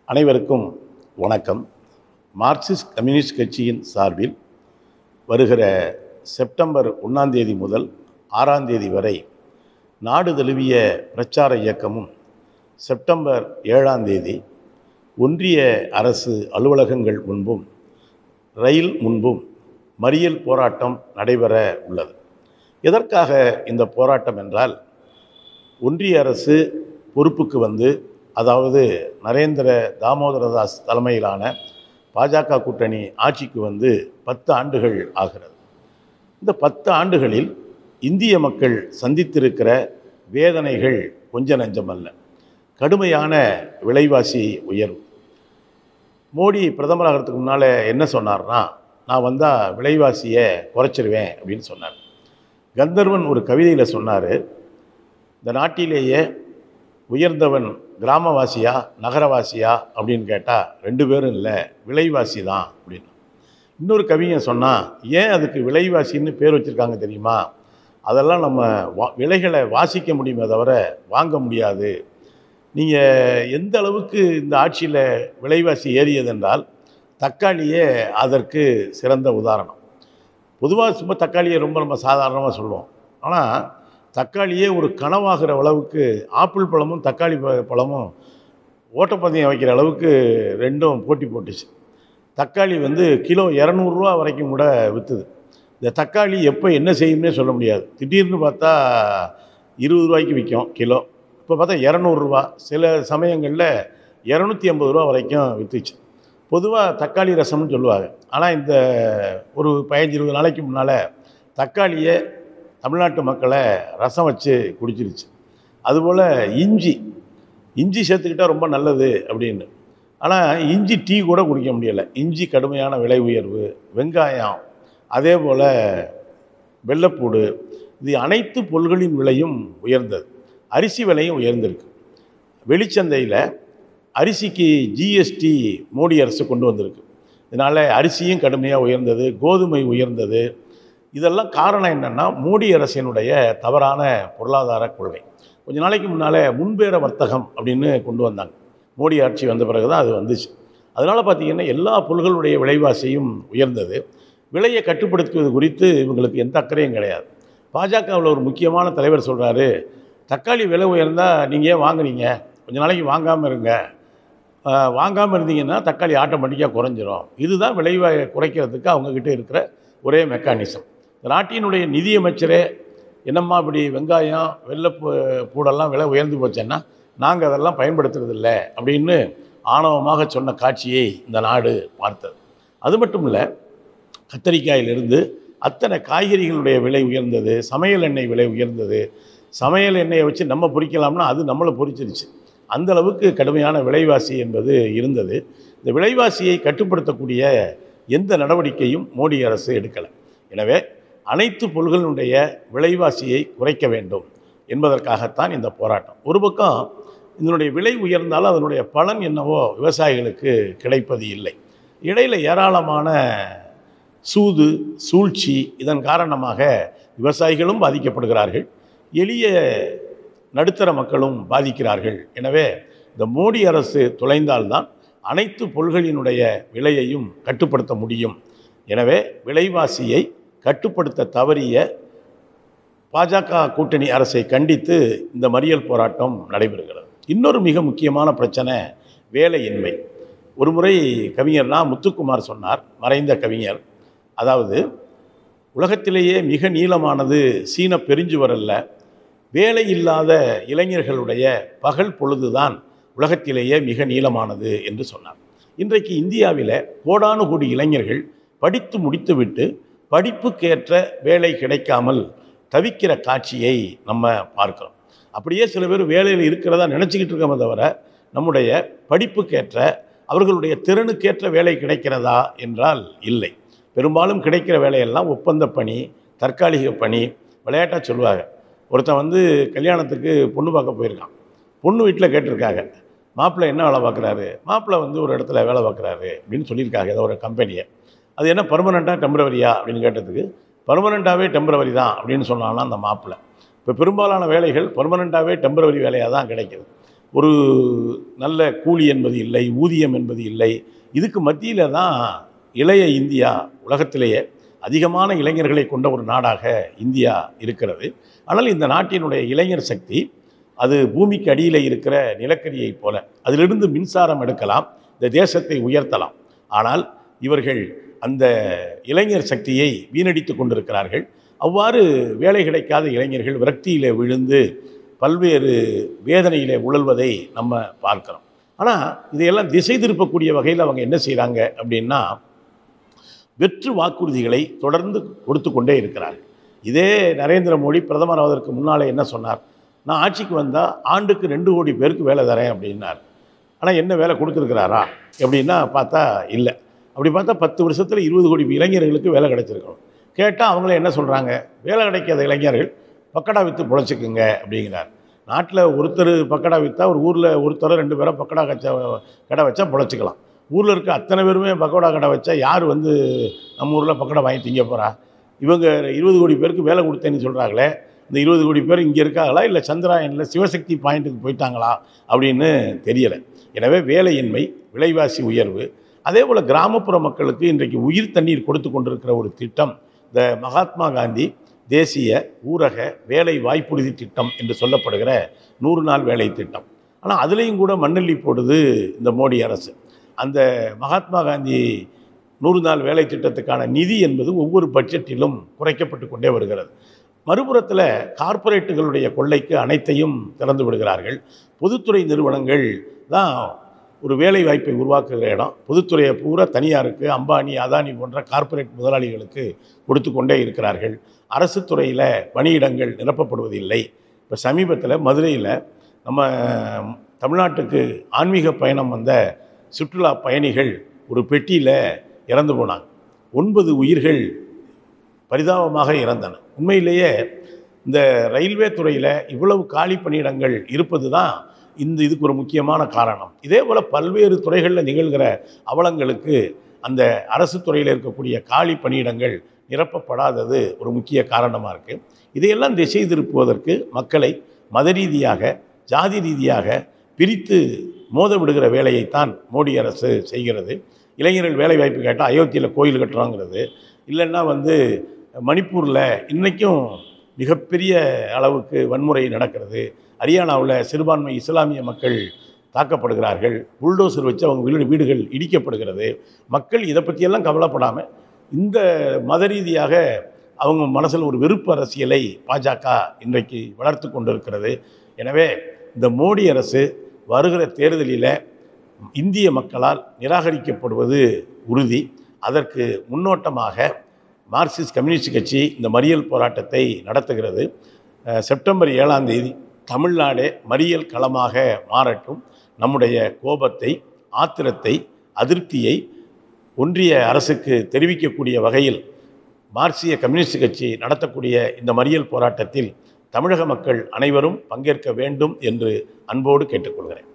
அனைவருக்கும் வணக்கம் Marxist communist கட்சியின் சார்பில் வருகிற செப்டம்பர் ஒன்றாம் தேதி முதல் ஆறாம் தேதி வரை நாடு தழுவிய பிரச்சார இயக்கமும் செப்டம்பர் ஏழாம் தேதி ஒன்றிய அரசு அலுவலகங்கள் முன்பும் ரயில் முன்பும் மறியல் போராட்டம் நடைபெற உள்ளது எதற்காக இந்த போராட்டம் என்றால் ஒன்றிய அரசு பொறுப்புக்கு வந்து அதாவது நரேந்திர தாமோதரதாஸ் தலைமையிலான பாஜக கூட்டணி ஆட்சிக்கு வந்து பத்து ஆண்டுகள் ஆகிறது இந்த பத்து ஆண்டுகளில் இந்திய மக்கள் சந்தித்திருக்கிற வேதனைகள் கொஞ்ச நஞ்சமல்ல கடுமையான விலைவாசி உயர்வு மோடி பிரதமராகிறதுக்கு முன்னால் என்ன சொன்னார்னா நான் வந்தால் விலைவாசியை குறைச்சிருவேன் அப்படின்னு சொன்னார் கந்தர்வன் ஒரு கவிதையில் சொன்னார் இந்த நாட்டிலேயே உயர்ந்தவன் கிராமவாசியா நகரவாசியா அப்படின்னு கேட்டால் ரெண்டு பேரும் இல்லை விலைவாசி தான் அப்படின்னு இன்னொரு கவிஞன் சொன்னால் ஏன் அதுக்கு விலைவாசின்னு பேர் வச்சுருக்காங்க தெரியுமா அதெல்லாம் நம்ம வா விலைகளை வாசிக்க முடியுமே தவிர வாங்க முடியாது நீங்கள் எந்த அளவுக்கு இந்த ஆட்சியில் விலைவாசி ஏறியது என்றால் தக்காளியே அதற்கு சிறந்த உதாரணம் பொதுவாக சும்மா தக்காளியை ரொம்ப நம்ம சாதாரணமாக சொல்லுவோம் ஆனால் தக்காளியே ஒரு கனவாகிற அளவுக்கு ஆப்பிள் பழமும் தக்காளி ப- பழமும் ஓட்டப்பந்தயம் வைக்கிற அளவுக்கு ரெண்டும் போட்டி போட்டுச்சு தக்காளி வந்து கிலோ இரநூறுவா வரைக்கும் கூட விற்றுது இந்த தக்காளி எப்போ என்ன செய்யும்னே சொல்ல முடியாது திடீர்னு பார்த்தா இருபது ரூபாய்க்கு விற்கும் கிலோ இப்போ பார்த்தா இரநூறுவா சில சமயங்களில் இரநூத்தி ஐம்பது ரூபா வரைக்கும் விற்றுச்சு பொதுவாக தக்காளி ரசம்னு சொல்லுவாங்க ஆனால் இந்த ஒரு பதினஞ்சு இருபது நாளைக்கு முன்னால் தக்காளியை தமிழ்நாட்டு மக்களை ரசம் வச்சு குடிச்சிருச்சு அதுபோல் இஞ்சி இஞ்சி சேர்த்துக்கிட்டா ரொம்ப நல்லது அப்படின்னு ஆனால் இஞ்சி டீ கூட குடிக்க முடியலை இஞ்சி கடுமையான விலை உயர்வு வெங்காயம் அதே போல் வெள்ளைப்பூடு இது அனைத்து பொருள்களின் விலையும் உயர்ந்தது அரிசி விலையும் உயர்ந்திருக்கு வெளிச்சந்தையில் அரிசிக்கு ஜிஎஸ்டி மோடி அரசு கொண்டு வந்திருக்கு இதனால் அரிசியும் கடுமையாக உயர்ந்தது கோதுமை உயர்ந்தது இதெல்லாம் காரணம் என்னென்னா மோடி அரசினுடைய தவறான பொருளாதார கொள்கை கொஞ்ச நாளைக்கு முன்னால் முன்பேற வர்த்தகம் அப்படின்னு கொண்டு வந்தாங்க மோடி ஆட்சி வந்த பிறகு தான் அது வந்துச்சு அதனால் பார்த்திங்கன்னா எல்லா பொருள்களுடைய விலைவாசியும் உயர்ந்தது விலையை கட்டுப்படுத்துவது குறித்து இவங்களுக்கு எந்த அக்கறையும் கிடையாது பாஜகவில் ஒரு முக்கியமான தலைவர் சொல்கிறாரு தக்காளி விலை உயர்ந்தால் நீங்கள் ஏன் வாங்குறீங்க கொஞ்ச நாளைக்கு வாங்காமல் இருங்க வாங்காமல் இருந்தீங்கன்னா தக்காளி ஆட்டோமேட்டிக்காக குறைஞ்சிரும் இதுதான் விளைவை குறைக்கிறதுக்கு அவங்கக்கிட்ட இருக்கிற ஒரே மெக்கானிசம் நாட்டினுடைய நிதியமைச்சரே என்னம்மா இப்படி வெங்காயம் வெள்ளை பூ- பூடெல்லாம் விலை உயர்ந்து போச்சேன்னா நாங்கள் அதெல்லாம் பயன்படுத்துறதில்ல அப்படின்னு ஆணவமாக சொன்ன காட்சியை இந்த நாடு பார்த்தது அது மட்டும் இல்லை கத்தரிக்காயிலிருந்து அத்தனை காய்கறிகளுடைய விலை உயர்ந்தது சமையல் எண்ணெய் விலை உயர்ந்தது சமையல் எண்ணெயை வச்சு நம்ம பொரிக்கலாம்னா அது நம்மளை பொரிச்சிருச்சு அந்த அளவுக்கு கடுமையான விலைவாசி என்பது இருந்தது இந்த விலைவாசியை கட்டுப்படுத்தக்கூடிய எந்த நடவடிக்கையும் மோடி அரசு எடுக்கலை எனவே அனைத்து பொருள்களுடைய விலைவாசியை குறைக்க வேண்டும் என்பதற்காகத்தான் இந்த போராட்டம் ஒரு பக்கம் இதனுடைய விலை உயர்ந்தாலும் அதனுடைய பலன் என்னவோ விவசாயிகளுக்கு கிடைப்பது இல்லை இடையில் ஏராளமான சூது சூழ்ச்சி இதன் காரணமாக விவசாயிகளும் பாதிக்கப்படுகிறார்கள் எளிய நடுத்தர மக்களும் பாதிக்கிறார்கள் எனவே இந்த மோடி அரசு தொலைந்தால்தான் அனைத்து பொருள்களினுடைய விலையையும் கட்டுப்படுத்த முடியும் எனவே விலைவாசியை கட்டுப்படுத்த தவறிய பாஜக கூட்டணி அரசை கண்டித்து இந்த மறியல் போராட்டம் நடைபெறுகிறது இன்னொரு மிக முக்கியமான பிரச்சனை வேலையின்மை ஒரு முறை கவிஞர் நா முத்துக்குமார் சொன்னார் மறைந்த கவிஞர் அதாவது உலகத்திலேயே மிக நீளமானது சீன பெருஞ்சுவரல்ல வேலை இல்லாத இளைஞர்களுடைய பகல் பொழுதுதான் உலகத்திலேயே மிக நீளமானது என்று சொன்னார் இன்றைக்கு இந்தியாவில் கோடானு கோடி இளைஞர்கள் படித்து முடித்துவிட்டு படிப்புக்கேற்ற வேலை கிடைக்காமல் தவிக்கிற காட்சியை நம்ம பார்க்கிறோம் அப்படியே சில பேர் வேலையில் இருக்கிறதா நினச்சிக்கிட்டு இருக்கோமே தவிர நம்முடைய படிப்புக்கேற்ற அவர்களுடைய திறனுக்கேற்ற வேலை கிடைக்கிறதா என்றால் இல்லை பெரும்பாலும் கிடைக்கிற வேலையெல்லாம் ஒப்பந்த பணி தற்காலிக பணி விளையாட்டாக சொல்லுவாங்க ஒருத்தன் வந்து கல்யாணத்துக்கு பொண்ணு பார்க்க போயிருக்கான் பொண்ணு வீட்டில் கேட்டிருக்காங்க மாப்பிள்ளை என்ன வேலை பார்க்குறாரு மாப்பிள்ளை வந்து ஒரு இடத்துல வேலை பார்க்குறாரு அப்படின்னு சொல்லியிருக்காங்க ஏதோ ஒரு கம்பெனியை அது என்ன பர்மனெண்ட்டாக டெம்பரவரியா அப்படின்னு கேட்டதுக்கு பர்மனெண்ட்டாகவே டெம்பரவரி தான் அப்படின்னு சொன்னான்னா அந்த மாப்பிள்ளை இப்போ பெரும்பாலான வேலைகள் பர்மனெண்ட்டாகவே டெம்பரவரி வேலையாக தான் கிடைக்குது ஒரு நல்ல கூலி என்பது இல்லை ஊதியம் என்பது இல்லை இதுக்கு மத்தியில் தான் இளைய இந்தியா உலகத்திலேயே அதிகமான இளைஞர்களை கொண்ட ஒரு நாடாக இந்தியா இருக்கிறது ஆனால் இந்த நாட்டினுடைய இளைஞர் சக்தி அது பூமிக்கு அடியில் இருக்கிற நிலக்கரியைப் போல அதிலிருந்து மின்சாரம் எடுக்கலாம் இந்த தேசத்தை உயர்த்தலாம் ஆனால் இவர்கள் அந்த இளைஞர் சக்தியை வீணடித்து கொண்டிருக்கிறார்கள் அவ்வாறு வேலை கிடைக்காத இளைஞர்கள் விரக்தியிலே விழுந்து பல்வேறு வேதனையிலே உழல்வதை நம்ம பார்க்கிறோம் ஆனால் இதையெல்லாம் திசை திருப்பக்கூடிய வகையில் அவங்க என்ன செய்கிறாங்க அப்படின்னா வெற்று வாக்குறுதிகளை தொடர்ந்து கொடுத்து கொண்டே இருக்கிறார்கள் இதே நரேந்திர மோடி பிரதமர் ஆவதற்கு முன்னாலே என்ன சொன்னார் நான் ஆட்சிக்கு வந்தால் ஆண்டுக்கு ரெண்டு கோடி பேருக்கு வேலை தரேன் அப்படின்னார் ஆனால் என்ன வேலை கொடுத்துருக்கிறாரா எப்படின்னா பார்த்தா இல்லை அப்படி பார்த்தா பத்து வருஷத்தில் இருபது கோடி இளைஞர்களுக்கு வேலை கிடைச்சிருக்கணும் கேட்டால் அவங்களே என்ன சொல்கிறாங்க வேலை கிடைக்காத இளைஞர்கள் பக்கடா விற்று பொழைச்சிக்குங்க அப்படிங்கிறார் நாட்டில் ஒருத்தர் பக்கடா விற்றா ஒரு ஊரில் ஒருத்தர் ரெண்டு பேரை பக்கடா கச்ச கடை வச்சா பொழைச்சிக்கலாம் ஊரில் இருக்க அத்தனை பேருமே பக்கோடா கடை வச்சா யார் வந்து நம்ம ஊரில் பக்கடா வாங்கி திங்க போகிறா இவங்க இருபது கோடி பேருக்கு வேலை கொடுத்தேன்னு சொல்கிறாங்களே இந்த இருபது கோடி பேர் இங்கே இருக்காங்களா இல்லை சந்திராயனில் சிவசக்தி பாயிண்ட்டுக்கு போயிட்டாங்களா அப்படின்னு தெரியலை எனவே வேலையின்மை விலைவாசி உயர்வு அதே போல் கிராமப்புற மக்களுக்கு இன்றைக்கு உயிர் தண்ணீர் கொடுத்து கொண்டிருக்கிற ஒரு திட்டம் இந்த மகாத்மா காந்தி தேசிய ஊரக வேலை வாய்ப்புறுதி திட்டம் என்று சொல்லப்படுகிற நூறு நாள் வேலை திட்டம் ஆனால் அதுலேயும் கூட மண்ணள்ளி போடுது இந்த மோடி அரசு அந்த மகாத்மா காந்தி நூறு நாள் வேலை திட்டத்துக்கான நிதி என்பது ஒவ்வொரு பட்ஜெட்டிலும் குறைக்கப்பட்டு கொண்டே வருகிறது மறுபுறத்தில் கார்ப்பரேட்டுகளுடைய கொள்ளைக்கு அனைத்தையும் திறந்து விடுகிறார்கள் பொதுத்துறை நிறுவனங்கள் தான் ஒரு வேலை வாய்ப்பை உருவாக்குகிற இடம் பொதுத்துறையை பூரா தனியாருக்கு அம்பானி அதானி போன்ற கார்ப்பரேட் முதலாளிகளுக்கு கொடுத்து கொண்டே இருக்கிறார்கள் அரசு துறையில் பணியிடங்கள் நிரப்பப்படுவதில்லை இப்போ சமீபத்தில் மதுரையில் நம்ம தமிழ்நாட்டுக்கு ஆன்மீக பயணம் வந்த சுற்றுலா பயணிகள் ஒரு பெட்டியில் இறந்து போனாங்க ஒன்பது உயிர்கள் பரிதாபமாக இறந்தன உண்மையிலேயே இந்த ரயில்வே துறையில் இவ்வளவு காலி பணியிடங்கள் இருப்பது தான் இந்த இதுக்கு ஒரு முக்கியமான காரணம் இதே போல் பல்வேறு துறைகளில் நிகழ்கிற அவலங்களுக்கு அந்த அரசு துறையில் இருக்கக்கூடிய காலி பணியிடங்கள் நிரப்பப்படாதது ஒரு முக்கிய காரணமாக இருக்குது இதையெல்லாம் திசை திருப்புவதற்கு மக்களை மத ரீதியாக ஜாதி ரீதியாக பிரித்து மோத விடுகிற வேலையைத்தான் மோடி அரசு செய்கிறது இளைஞர்கள் வேலை வாய்ப்பு கேட்டால் அயோத்தியில் கோயில் கட்டுறோங்கிறது இல்லைன்னா வந்து மணிப்பூரில் இன்றைக்கும் மிகப்பெரிய அளவுக்கு வன்முறை நடக்கிறது ஹரியானாவில் சிறுபான்மை இஸ்லாமிய மக்கள் தாக்கப்படுகிறார்கள் புல்டோசர் வச்சு அவங்க வீடு வீடுகள் இடிக்கப்படுகிறது மக்கள் இதை பற்றியெல்லாம் கவலைப்படாமல் இந்த மத ரீதியாக அவங்க மனசில் ஒரு வெறுப்பு அரசியலை பாஜக இன்றைக்கு வளர்த்து கொண்டிருக்கிறது எனவே இந்த மோடி அரசு வருகிற தேர்தலில் இந்திய மக்களால் நிராகரிக்கப்படுவது உறுதி அதற்கு முன்னோட்டமாக மார்க்சிஸ்ட் கம்யூனிஸ்ட் கட்சி இந்த மறியல் போராட்டத்தை நடத்துகிறது அஹ் செப்டம்பர் ஏழாம் தேதி தமிழ்நாடே மறியல் களமாக மாறட்டும் நம்முடைய கோபத்தை ஆத்திரத்தை அதிருப்தியை ஒன்றிய அரசுக்கு தெரிவிக்கக்கூடிய வகையில் மார்க்சிய கம்யூனிஸ்ட் கட்சி நடத்தக்கூடிய இந்த மறியல் போராட்டத்தில் தமிழக மக்கள் அனைவரும் பங்கேற்க வேண்டும் என்று அன்போடு கேட்டுக்கொள்கிறேன்